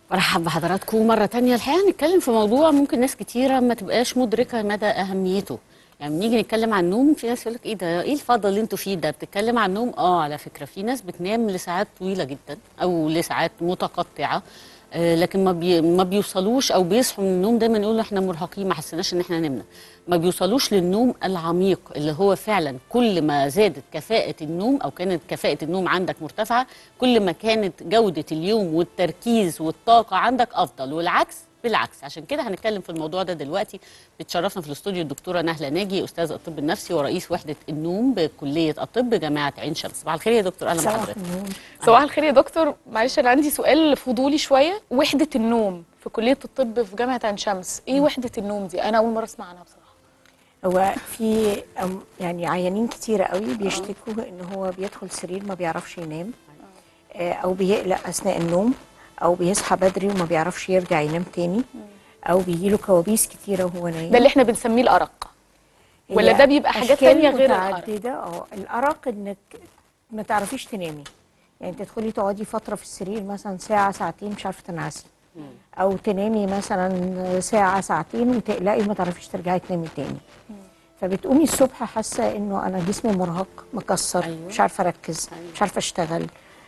برحب بحضراتكم مرة تانية الحقيقة هنتكلم في موضوع ممكن ناس كتيرة ما تبقاش مدركة مدى أهميته يعني بنيجي نتكلم عن النوم في ناس يقول لك ايه ده ايه الفضل اللي انتوا فيه ده بتتكلم عن النوم اه على فكرة في ناس بتنام لساعات طويلة جدا او لساعات متقطعة آه لكن ما بي ما بيوصلوش او بيصحوا من النوم دايما يقولوا احنا مرهقين ما حسيناش ان احنا نمنا ما بيوصلوش للنوم العميق اللي هو فعلا كل ما زادت كفاءة النوم او كانت كفاءة النوم عندك مرتفعة كل ما كانت جودة اليوم والتركيز والطاقة عندك افضل والعكس بالعكس عشان كده هنتكلم في الموضوع ده دلوقتي بتشرفنا في الاستوديو الدكتوره نهله ناجي استاذ الطب النفسي ورئيس وحده النوم بكليه الطب جامعه عين شمس صباح الخير يا دكتور اهلا بحضرتك صباح الخير يا دكتور معلش انا عندي سؤال فضولي شويه وحده النوم في كليه الطب في جامعه عين شمس ايه وحده النوم دي انا اول مره اسمع عنها بصراحه هو في أم- يعني عيانين كتيرة قوي بيشتكوا ان هو بيدخل سرير ما بيعرفش ينام آه، او بيقلق اثناء النوم او بيصحى بدري وما بيعرفش يرجع ينام تاني او بيجيله كوابيس كتيرة وهو نايم ده اللي احنا بنسميه الارق ولا هي ده بيبقى حاجات أشكال تانية غير الأرق؟ متعددة اه الأرق إنك ما تعرفيش تنامي يعني تدخلي تقعدي فترة في السرير مثلا ساعة ساعتين مش عارفة تنعسي أو تنامي مثلا ساعة ساعتين وتقلقي وما تعرفيش ترجعي تنامي تاني فبتقومي الصبح حاسة إنه أنا جسمي مرهق مكسر أيوة. مش عارفة أركز أيوة. مش عارفة أشتغل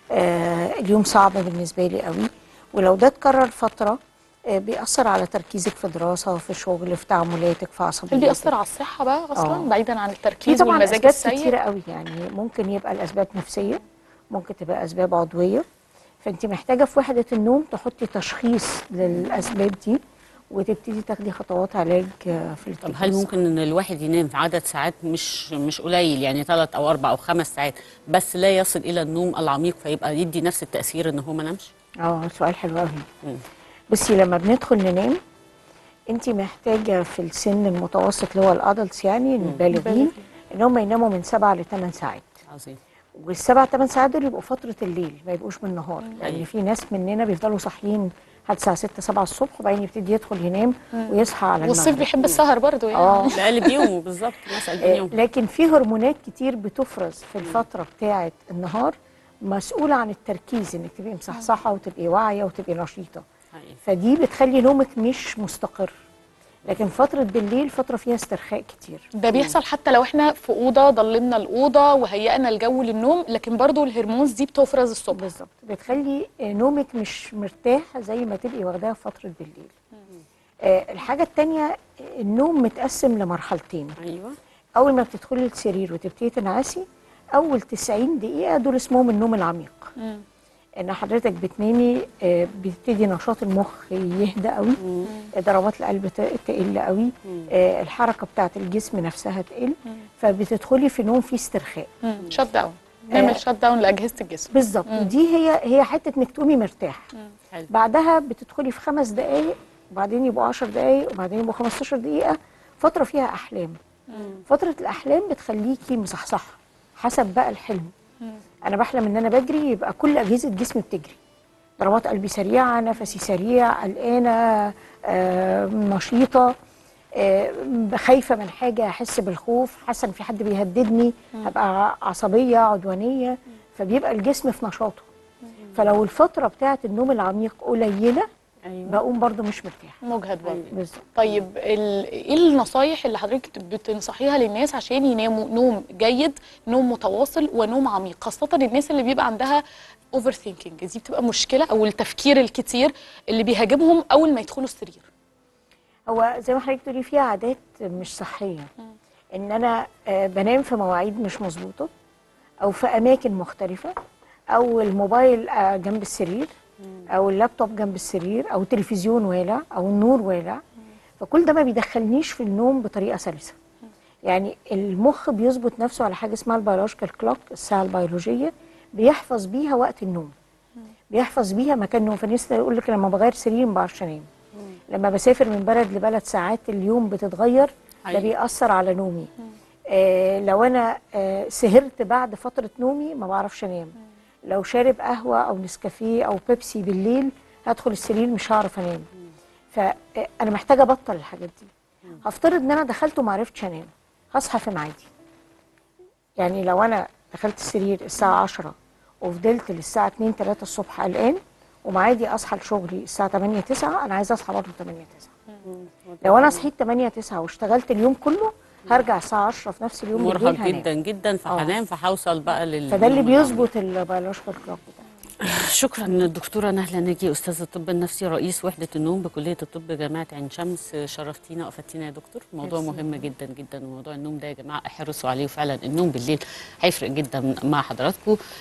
آه اليوم صعب بالنسبة لي قوي ولو ده اتكرر فترة آه بيأثر على تركيزك في دراسة في شغل في تعاملاتك في عصبيتك هل بيأثر على الصحه بقى اصلا آه. بعيدا عن في التركيز طبعا والمزاج اسباب السيء كتيره قوي يعني ممكن يبقى الاسباب نفسيه ممكن تبقى اسباب عضويه فانت محتاجه في وحده النوم تحطي تشخيص للاسباب دي وتبتدي تاخدي خطوات علاج آه، في طب الاتجاه هل ممكن ان الواحد ينام في عدد ساعات مش مش قليل يعني ثلاث او اربع او خمس ساعات بس لا يصل الى النوم العميق فيبقى يدي نفس التاثير ان هو ما نامش اه سؤال حلو قوي مم. بصي لما بندخل ننام انت محتاجه في السن المتوسط اللي هو الادلتس يعني البالغين البالغين. ان هم يناموا من سبعة لثمان ساعات عظيم والسبع ثمان ساعات دول يبقوا فتره الليل ما يبقوش بالنهار لان أيوة. في ناس مننا بيفضلوا صاحيين لحد الساعه 6 7 الصبح وبعدين يبتدي يدخل ينام ويصحى على والصيف المغرب. بيحب السهر برضو يعني اه ده قلب يومه بالظبط نسال بين آه، يوم لكن في هرمونات كتير بتفرز في الفتره بتاعه النهار مسؤوله عن التركيز انك تبقي مصحصحه وتبقي واعيه وتبقي نشيطه حقيقي. فدي بتخلي نومك مش مستقر لكن فتره بالليل فتره فيها استرخاء كتير ده بيحصل حتى لو احنا في اوضه ضلمنا الاوضه وهيئنا الجو للنوم لكن برضو الهرمونز دي بتفرز الصبح بالظبط بتخلي آه، نومك مش مرتاح زي ما تبقي واخداها في فتره بالليل آه، الحاجه التانية النوم متقسم لمرحلتين ايوه اول ما بتدخلي السرير وتبتدي تنعسي اول 90 دقيقه دول اسمهم النوم العميق مم. ان حضرتك بتنامي آه، بيبتدي نشاط المخ يهدى قوي ضربات القلب ت- تقل قوي آه، الحركه بتاعه الجسم نفسها تقل فبتدخلي في نوم فيه استرخاء شت داون نعمل شت داون لاجهزه الجسم بالظبط ودي هي هي حته انك تقومي مرتاح حلو. بعدها بتدخلي في خمس دقائق وبعدين يبقوا 10 دقائق وبعدين يبقوا 15 دقيقه فتره فيها احلام فتره الاحلام بتخليكي مصحصحه حسب بقى الحلم انا بحلم ان انا بجري يبقى كل اجهزه جسمي بتجري ضربات قلبي سريعه نفسي سريع قلقانه آه، نشيطه آه، خايفه من حاجه احس بالخوف حاسه ان في حد بيهددني هبقى عصبيه عدوانيه فبيبقى الجسم في نشاطه فلو الفتره بتاعه النوم العميق قليله ايوه بقوم برضو مش مرتاحه مجهد برضو بالظبط طيب ال- ايه النصايح اللي حضرتك بتنصحيها للناس عشان يناموا نوم جيد نوم متواصل ونوم عميق خاصة الناس اللي بيبقى عندها اوفر ثينكينج دي بتبقى مشكلة او التفكير الكتير اللي بيهاجمهم اول ما يدخلوا السرير هو زي ما حضرتك تقولي فيها عادات مش صحيه ان انا آه، بنام في مواعيد مش مظبوطه او في اماكن مختلفه او الموبايل آه، جنب السرير او اللابتوب جنب السرير او التلفزيون والع او النور والع فكل ده ما بيدخلنيش في النوم بطريقه سلسه يعني المخ بيظبط نفسه على حاجه اسمها البيولوجيكال كلوك الساعه البيولوجيه بيحفظ بيها وقت النوم بيحفظ بيها مكان النوم فالناس يقول لك لما بغير سرير ما بعرفش انام لما بسافر من بلد لبلد ساعات اليوم بتتغير ده حقيقي. بيأثر على نومي آه لو انا آه سهرت بعد فترة نومي ما بعرفش انام لو شارب قهوة او نسكافيه او بيبسي بالليل هدخل السرير مش هعرف انام فانا محتاجة ابطل الحاجات دي هفترض ان انا دخلت وما عرفتش انام هصحى في ميعادي يعني لو انا دخلت السرير الساعة 10 وفضلت للساعة 2 3 الصبح قلقان ومعادي اصحى لشغلي الساعه 8 9 انا عايزه اصحى برضه 8 9 لو انا صحيت 8 9 واشتغلت اليوم كله هرجع الساعه 10 في نفس اليوم مرهق بالليل هنام. جدا جدا فهنام فهوصل بقى لل فده اللي النوم العميق. بيظبط البيولوجيكال كلوك بتاعي شكرا الدكتوره نهله ناجي استاذه الطب النفسي رئيس وحده النوم بكليه الطب جامعه عين شمس شرفتينا وافدتينا يا دكتور موضوع ميرسي. مهم جدا جدا وموضوع النوم ده يا جماعه احرصوا عليه وفعلا النوم بالليل هيفرق جدا مع حضراتكم